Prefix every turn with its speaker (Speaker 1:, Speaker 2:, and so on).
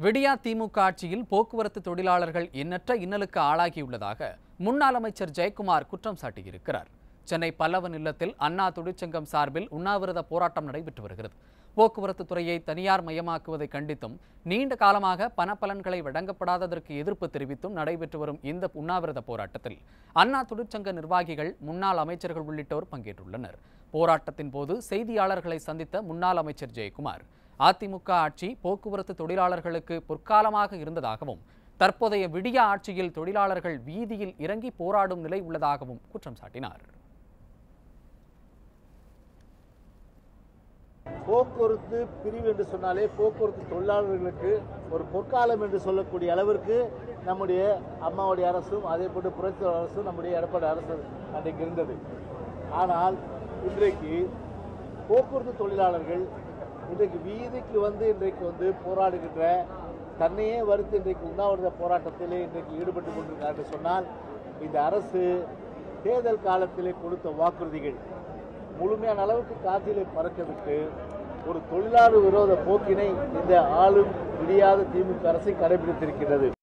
Speaker 1: விடியா திமுக ஆட்சியில் போக்குவரத்து தொழிலாளர்கள் எண்ணற்ற இன்னலுக்கு ஆளாகியுள்ளதாக முன்னாள் அமைச்சர் ஜெயக்குமார் குற்றம் சாட்டியிருக்கிறார் சென்னை பல்லவன் இல்லத்தில் அண்ணா தொழிற்சங்கம் சார்பில் உண்ணாவிரத போராட்டம் நடைபெற்று வருகிறது போக்குவரத்து துறையை தனியார் மயமாக்குவதை கண்டித்தும் நீண்ட காலமாக பணப்பலன்களை வழங்கப்படாததற்கு எதிர்ப்பு தெரிவித்தும் நடைபெற்று வரும் இந்த உண்ணாவிரத போராட்டத்தில் அண்ணா தொழிற்சங்க நிர்வாகிகள் முன்னாள் அமைச்சர்கள் உள்ளிட்டோர் பங்கேற்றுள்ளனர் போராட்டத்தின் போது செய்தியாளர்களை சந்தித்த முன்னாள் அமைச்சர் ஜெயக்குமார் அதிமுக ஆட்சி போக்குவரத்து தொழிலாளர்களுக்கு பொற்காலமாக இருந்ததாகவும் தற்போதைய விடிய ஆட்சியில் தொழிலாளர்கள் வீதியில் இறங்கி போராடும் நிலை உள்ளதாகவும் குற்றம் சாட்டினார்
Speaker 2: போக்குவரத்து பிரிவு என்று சொன்னாலே போக்குவரத்து தொழிலாளர்களுக்கு ஒரு பொற்காலம் என்று சொல்லக்கூடிய அளவிற்கு நம்முடைய அம்மாவுடைய அரசும் அதே போன்று புரட்சி அரசும் நம்முடைய எடப்பாடி அரசு அன்றைக்கு இருந்தது ஆனால் இன்றைக்கு போக்குவரத்து தொழிலாளர்கள் இன்றைக்கு வீதிக்கு வந்து இன்றைக்கு வந்து போராடுகின்ற தன்னையே வருத்தி இன்றைக்கு உண்ணாவிரத போராட்டத்திலே இன்றைக்கு ஈடுபட்டு கொண்டிருக்கிறார் என்று சொன்னால் இந்த அரசு தேர்தல் காலத்திலே கொடுத்த வாக்குறுதிகள் முழுமையான அளவுக்கு காற்றிலே பறக்கவிட்டு ஒரு தொழிலாளர் விரோத போக்கினை இந்த ஆளும் விடியாத திமுக அரசை கடைபிடித்திருக்கிறது